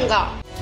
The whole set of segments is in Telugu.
ఘనంగా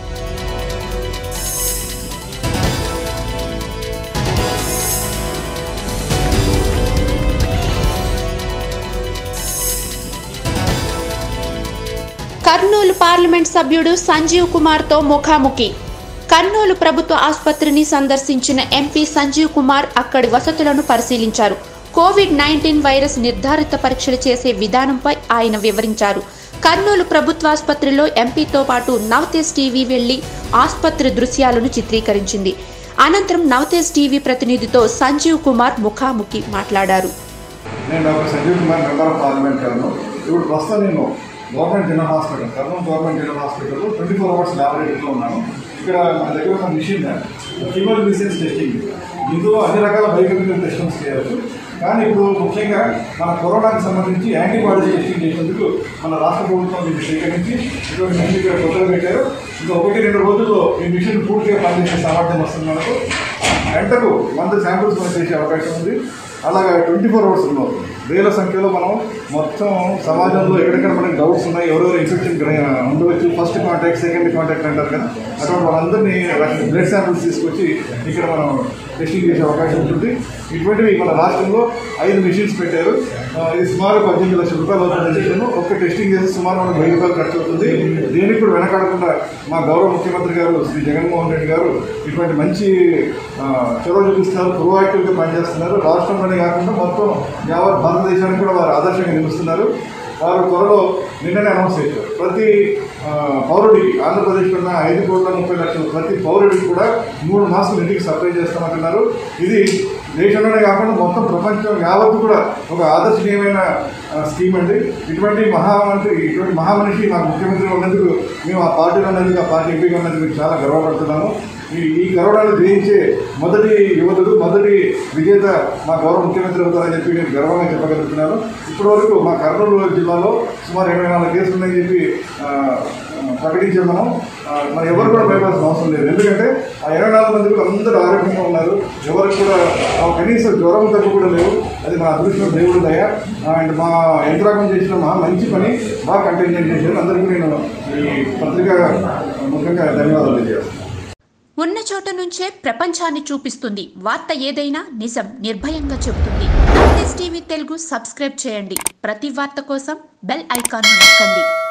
కర్నూలు పార్లమెంట్ సభ్యుడు సంజీవ్ కుమార్తో ముఖాముఖి కర్నూలు ప్రభుత్వ ఆసుపత్రిని సందర్శించిన ఎంపీ సంజీవ్ కుమార్ అక్కడి వసతులను పరిశీలించారు కోవిడ్ నైన్టీన్ వైరస్ నిర్ధారిత పరీక్షలు చేసే విధానంపై ఆయన వివరించారు కర్నూలు ప్రభుత్వాసుపత్రిలో ఎంపీతో పాటు నవతేజ్ టీవీ వెళ్లి ఆసుపత్రి దృశ్యాలను చిత్రీకరించింది అనంతరం నవతేజ్ టీవీ ప్రతినిధితో సంజీవ్ కుమార్ ముఖాముఖి మాట్లాడారు నేను doctor Sanjeev Kumar member of parliament Kurnool ఇప్పుడు ప్రస్తుతం నేను government general hospital Kurnool government general hospital twenty four hours ల్యాబొరేటరీలో ఉన్నాను ఇక్కడ మన దగ్గర ఉన్న మిషన్ ఫీమర్ డిసీజ్ టెస్టింగ్ ఇందులో అన్ని రకాల బయోకెమికల్ టెస్టింగ్స్ చేయవచ్చు కానీ ఇప్పుడు ముఖ్యంగా మన కరోనాకి సంబంధించి యాంటీబాడీస్ టెస్టింగ్ చేసేందుకు మన రాష్ట్ర ప్రభుత్వం దీన్ని స్వీకరించి ఇటువంటి మిషన్ ఇక్కడ కొత్తగా పెట్టారు ఇంకా ఒకటి రెండు రోజుల్లో ఈ మిషన్ పూర్తిగా పనిచేసే సామర్థ్యం వస్తుంది మనకు గంటకు వంద శాంపిల్స్ మనం చేసే అవకాశం ఉంది అలాగే ట్వంటీ ఫోర్ అవర్స్ ఉన్నాం వేల సంఖ్యలో మనం మొత్తం సమాజంలో ఎక్కడెక్కడ మనకి డౌట్స్ ఉన్నాయి ఎవరెవరు ఇన్ఫెక్షన్ ఉండవచ్చు ఫస్ట్ కాంటాక్ట్ సెకండ్ కాంటాక్ట్ అంటారు కదా అటువంటి వాళ్ళందరినీ బ్లడ్ శాంపిల్స్ తీసుకొచ్చి ఇక్కడ మనం టెస్టింగ్ చేసే అవకాశం ఉంటుంది ఇటువంటివి మన రాష్ట్రంలో ఐదు మిషన్స్ పెట్టారు ఆ, ఇది సుమారు పద్దెనిమిది లక్షల రూపాయలు అవుతుంది మిషన్ ఒక్క టెస్టింగ్ చేసి సుమారు మనకు వెయ్యి రూపాయలు ఖర్చు అవుతుంది దేనికి కూడా వెనకాడకుండా మా గౌరవ ముఖ్యమంత్రి గారు శ్రీ జగన్మోహన్ రెడ్డి గారు ఇటువంటి మంచి ఆ, చొరవ చూపిస్తున్నారు ప్రొయాక్టివ్గా పనిచేస్తున్నారు రాష్ట్రంలోనే కాకుండా మొత్తం యావత్ భారతదేశానికి కూడా వారు ఆదర్శంగా నిలుస్తున్నారు వారు త్వరలో నిన్ననే అనౌన్స్ చేశారు ప్రతి ఆ, పౌరుడికి ఆంధ్రప్రదేశ్లో ఉన్న ఐదు కోట్ల ముప్పై లక్షల ప్రతి పౌరుడికి కూడా మూడు మాసాలు ఇంటికి సప్లై చేస్తామంటున్నారు ఇది దేశంలోనే కాకుండా మొత్తం ప్రపంచం యావత్తు కూడా ఒక ఆదర్శనీయమైన ఆ, స్కీమ్ అండి ఇటువంటి మహామంత్రి ఇటువంటి మహామనిషి మా ముఖ్యమంత్రి ఉన్నందుకు మేము ఆ పార్టీలో ఉన్నందుకు ఆ పార్టీ ఎంపీగా ఉన్నందుకు మేము చాలా గర్వపడుతున్నాము ఈ ఈ కరోనాను జయించే మొదటి యువతుడు మొదటి విజేత మా గౌరవ ముఖ్యమంత్రి అవుతారని చెప్పి నేను గర్వంగా చెప్పగలుగుతున్నాను ఇప్పటి వరకు మా కర్నూలు జిల్లాలో సుమారు ఇరవై నాలుగు కేసులు ఉన్నాయని చెప్పి ఆ, ప్రకటించాం మనం ఆ, మరి ఎవరు కూడా భయపడాల్సిన అవసరం లేదు ఎందుకంటే ఆ ఇరవై నాలుగు మంది కూడా అందరూ ఆరోగ్యంగా ఉన్నారు ఎవరికి కూడా ఆ, కనీసం జ్వరం తగ్గు కూడా లేవు అది మా అదృష్టం దేవుడు దయ అండ్ మా యంత్రాంగం చేసిన మా మంచి పని బాగా కంటైన్మెంట్ చేశారు అందరికీ నేను ఈ పత్రిక ముఖ్యంగా ధన్యవాదాలు తెలియజేస్తాను ఉన్న చోట నుంచే ప్రపంచాన్ని చూపిస్తుంది వార్త ఏదైనా నిజం నిర్భయంగా చెబుతుంది టీవీ తెలుగు సబ్స్క్రైబ్ చేయండి ప్రతి వార్త కోసం బెల్ ఐకాన్ నొక్కండి